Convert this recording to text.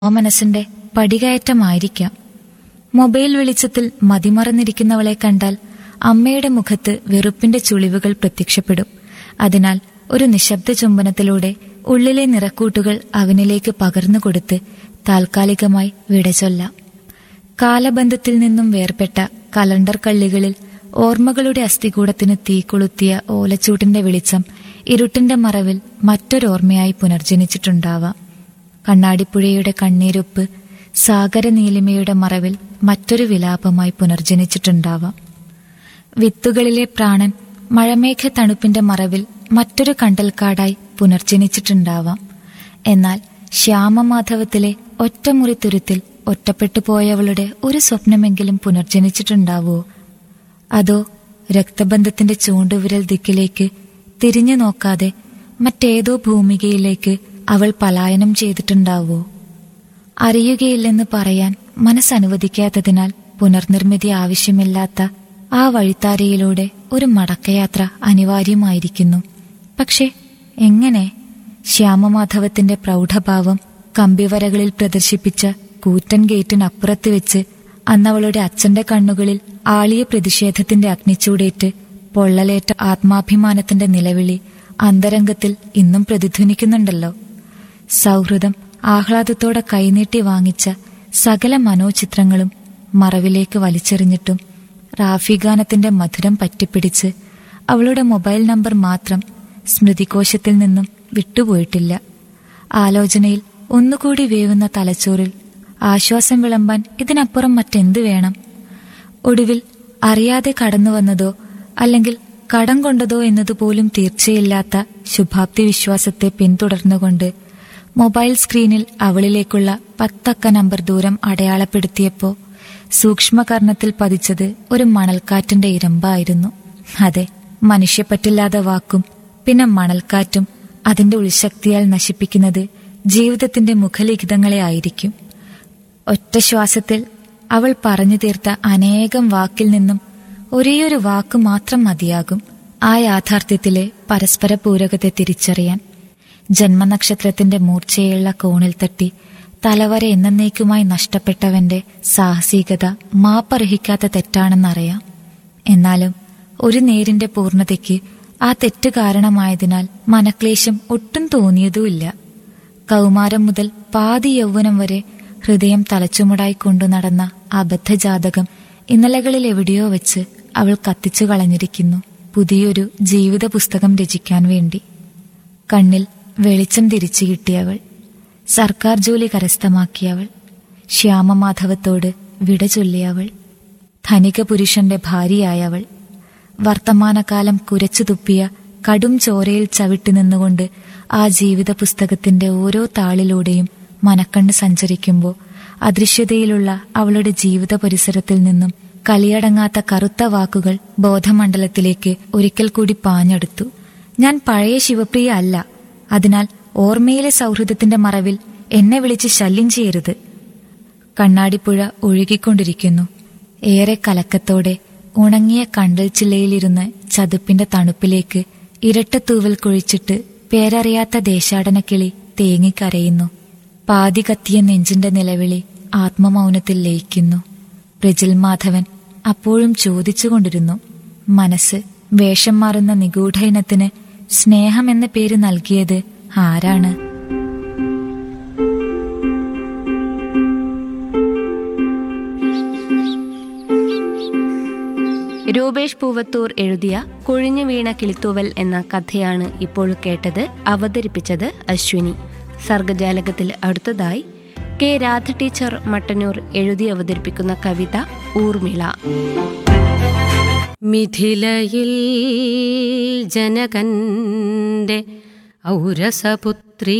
ആ മനസ്സിന്റെ പടികയറ്റമായിരിക്കാം മൊബൈൽ വെളിച്ചത്തിൽ മതിമറന്നിരിക്കുന്നവളെ കണ്ടാൽ അമ്മയുടെ മുഖത്ത് വെറുപ്പിന്റെ ചുളിവുകൾ പ്രത്യക്ഷപ്പെടും അതിനാൽ ഒരു നിശബ്ദ ചുംബനത്തിലൂടെ ഉള്ളിലെ നിറക്കൂട്ടുകൾ അവനിലേക്ക് പകർന്നു കൊടുത്ത് താൽക്കാലികമായി വിടചൊല്ലാം കാലബന്ധത്തിൽ നിന്നും വേർപെട്ട കലണ്ടർ കള്ളികളിൽ ഓർമ്മകളുടെ അസ്ഥികൂടത്തിന് തീ കൊളുത്തിയ ഓലച്ചൂട്ടിന്റെ വെളിച്ചം ഇരുട്ടിന്റെ മറവിൽ മറ്റൊരോർമ്മയായി പുനർജനിച്ചിട്ടുണ്ടാവാം കണ്ണാടിപ്പുഴയുടെ കണ്ണീരൊപ്പ് സാഗരനീലിമയുടെ മറവിൽ മറ്റൊരു വിലാപമായി പുനർജനിച്ചിട്ടുണ്ടാവാം വിത്തുകളിലെ പ്രാണൻ മഴമേഘ തണുപ്പിന്റെ മറവിൽ മറ്റൊരു കണ്ടൽക്കാടായി പുനർജനിച്ചിട്ടുണ്ടാവാം എന്നാൽ ശ്യാമമാധവത്തിലെ ഒറ്റമുറി തുരുത്തിൽ ഒറ്റപ്പെട്ടു പോയവളുടെ ഒരു സ്വപ്നമെങ്കിലും പുനർജനിച്ചിട്ടുണ്ടാവോ അതോ രക്തബന്ധത്തിന്റെ ചൂണ്ടുവിരൽ ദിക്കിലേക്ക് തിരിഞ്ഞു നോക്കാതെ മറ്റേതോ ഭൂമികയിലേക്ക് അവൾ പലായനം ചെയ്തിട്ടുണ്ടാവോ അറിയുകയില്ലെന്ന് പറയാൻ മനസ്സനുവദിക്കാത്തതിനാൽ പുനർനിർമ്മിതി ആവശ്യമില്ലാത്ത ആ വഴിത്താരയിലൂടെ ഒരു മടക്കയാത്ര അനിവാര്യമായിരിക്കുന്നു പക്ഷെ എങ്ങനെ ശ്യാമമാധവത്തിന്റെ പ്രൗഢഭാവം കമ്പിവരകളിൽ പ്രദർശിപ്പിച്ച കൂറ്റൻ ഗേറ്റിനപ്പുറത്ത് വെച്ച് അന്നവളുടെ അച്ഛന്റെ കണ്ണുകളിൽ ആളിയ പ്രതിഷേധത്തിന്റെ അഗ്നിച്ചൂടേറ്റ് പൊള്ളലേറ്റ ആത്മാഭിമാനത്തിന്റെ നിലവിളി അന്തരംഗത്തിൽ ഇന്നും പ്രതിധ്വനിക്കുന്നുണ്ടല്ലോ സൗഹൃദം ആഹ്ലാദത്തോടെ കൈനീട്ടി വാങ്ങിച്ച സകല മനോചിത്രങ്ങളും മറവിലേക്ക് വലിച്ചെറിഞ്ഞിട്ടും റാഫിഗാനത്തിന്റെ മധുരം പറ്റിപ്പിടിച്ച് അവളുടെ മൊബൈൽ നമ്പർ മാത്രം സ്മൃതികോശത്തിൽ നിന്നും വിട്ടുപോയിട്ടില്ല ആലോചനയിൽ ഒന്നുകൂടി വേവുന്ന തലച്ചോറിൽ ആശ്വാസം വിളമ്പാൻ ഇതിനപ്പുറം മറ്റെന്ത് വേണം ഒടുവിൽ അറിയാതെ കടന്നു വന്നതോ അല്ലെങ്കിൽ കടം കൊണ്ടതോ എന്നതുപോലും തീർച്ചയില്ലാത്ത ശുഭാപ്തി വിശ്വാസത്തെ പിന്തുടർന്നുകൊണ്ട് മൊബൈൽ സ്ക്രീനിൽ അവളിലേക്കുള്ള പത്തക്ക നമ്പർ ദൂരം അടയാളപ്പെടുത്തിയപ്പോ സൂക്ഷ്മകർണത്തിൽ പതിച്ചത് ഒരു മണൽക്കാറ്റിന്റെ ഇരമ്പായിരുന്നു അതെ മനുഷ്യപ്പറ്റില്ലാതെ വാക്കും പിന്നെ മണൽക്കാറ്റും അതിന്റെ ഉൾശക്തിയാൽ നശിപ്പിക്കുന്നത് ജീവിതത്തിന്റെ മുഖലിഖിതങ്ങളെ ആയിരിക്കും ഒറ്റ ശ്വാസത്തിൽ അവൾ പറഞ്ഞു തീർത്ത അനേകം വാക്കിൽ നിന്നും ഒരേയൊരു വാക്ക് മാത്രം മതിയാകും ആ യാഥാർത്ഥ്യത്തിലെ പരസ്പര പൂരകത്തെ തിരിച്ചറിയാൻ ജന്മനക്ഷത്രത്തിന്റെ മൂർച്ചയുള്ള കോണിൽ തട്ടി തലവര എന്നേക്കുമായി നഷ്ടപ്പെട്ടവന്റെ സാഹസികത മാപ്പർഹിക്കാത്ത തെറ്റാണെന്നറിയാം എന്നാലും ഒരു നേരിന്റെ പൂർണ്ണതയ്ക്ക് ആ തെറ്റ് കാരണമായതിനാൽ മനക്ലേശം ഒട്ടും തോന്നിയതുമില്ല കൗമാരം മുതൽ പാതി യൗവനം വരെ ഹൃദയം തലച്ചുമടായി കൊണ്ടു നടന്ന അബദ്ധജാതകം ഇന്നലകളിൽ എവിടെയോ വെച്ച് അവൾ കത്തിച്ചു കളഞ്ഞിരിക്കുന്നു പുതിയൊരു ജീവിത പുസ്തകം രചിക്കാൻ വേണ്ടി കണ്ണിൽ വെളിച്ചം തിരിച്ചു കിട്ടിയവൾ സർക്കാർ ജോലി കരസ്ഥമാക്കിയവൾ ശ്യാമമാധവത്തോട് വിട ചൊല്ലിയവൾ ധനിക പുരുഷന്റെ ഭാര്യയായവൾ വർത്തമാനകാലം കുരച്ചു തുപ്പിയ കടും ചോരയിൽ ചവിട്ടി നിന്നുകൊണ്ട് ആ ജീവിത പുസ്തകത്തിന്റെ ഓരോ താളിലൂടെയും മനക്കണ്ണ് സഞ്ചരിക്കുമ്പോൾ അദൃശ്യതയിലുള്ള അവളുടെ ജീവിത പരിസരത്തിൽ നിന്നും കലിയടങ്ങാത്ത കറുത്ത വാക്കുകൾ ബോധമണ്ഡലത്തിലേക്ക് ഒരിക്കൽ കൂടി പാഞ്ഞെടുത്തു ഞാൻ പഴയ ശിവപ്രിയ അല്ല അതിനാൽ ഓർമ്മയിലെ സൗഹൃദത്തിന്റെ മറവിൽ എന്നെ വിളിച്ച് ശല്യം ചെയ്യരുത് കണ്ണാടിപ്പുഴ ഒഴുകിക്കൊണ്ടിരിക്കുന്നു ഏറെ കലക്കത്തോടെ ഉണങ്ങിയ കണ്ടൽ ചില്ലയിലിരുന്ന് ചതുപ്പിന്റെ തണുപ്പിലേക്ക് ഇരട്ടത്തൂവൽ കുഴിച്ചിട്ട് പേരറിയാത്ത ദേശാടനക്കിളി തേങ്ങിക്കരയുന്നു പാതി കത്തിയ നെഞ്ചിന്റെ നിലവിളി ആത്മമൗനത്തിൽ ലയിക്കുന്നു പ്രജിൽ മാധവൻ അപ്പോഴും ചോദിച്ചുകൊണ്ടിരുന്നു മനസ്സ് വേഷം മാറുന്ന നിഗൂഢ ഇനത്തിന് സ്നേഹം എന്ന പേര് നൽകിയത് ആരാണ് രൂപേഷ് പൂവത്തൂർ എഴുതിയ കൊഴിഞ്ഞു വീണ കിളിത്തൂവൽ എന്ന കഥയാണ് ഇപ്പോൾ കേട്ടത് അവതരിപ്പിച്ചത് അശ്വിനി സർഗജാലകത്തിൽ അടുത്തതായി കെ രാധ ടീച്ചർ മട്ടന്നൂർ എഴുതി അവതരിപ്പിക്കുന്ന കവിത ഊർമിള മിഥിലയിൽ ജനകന്റെ ഔരസപുത്രി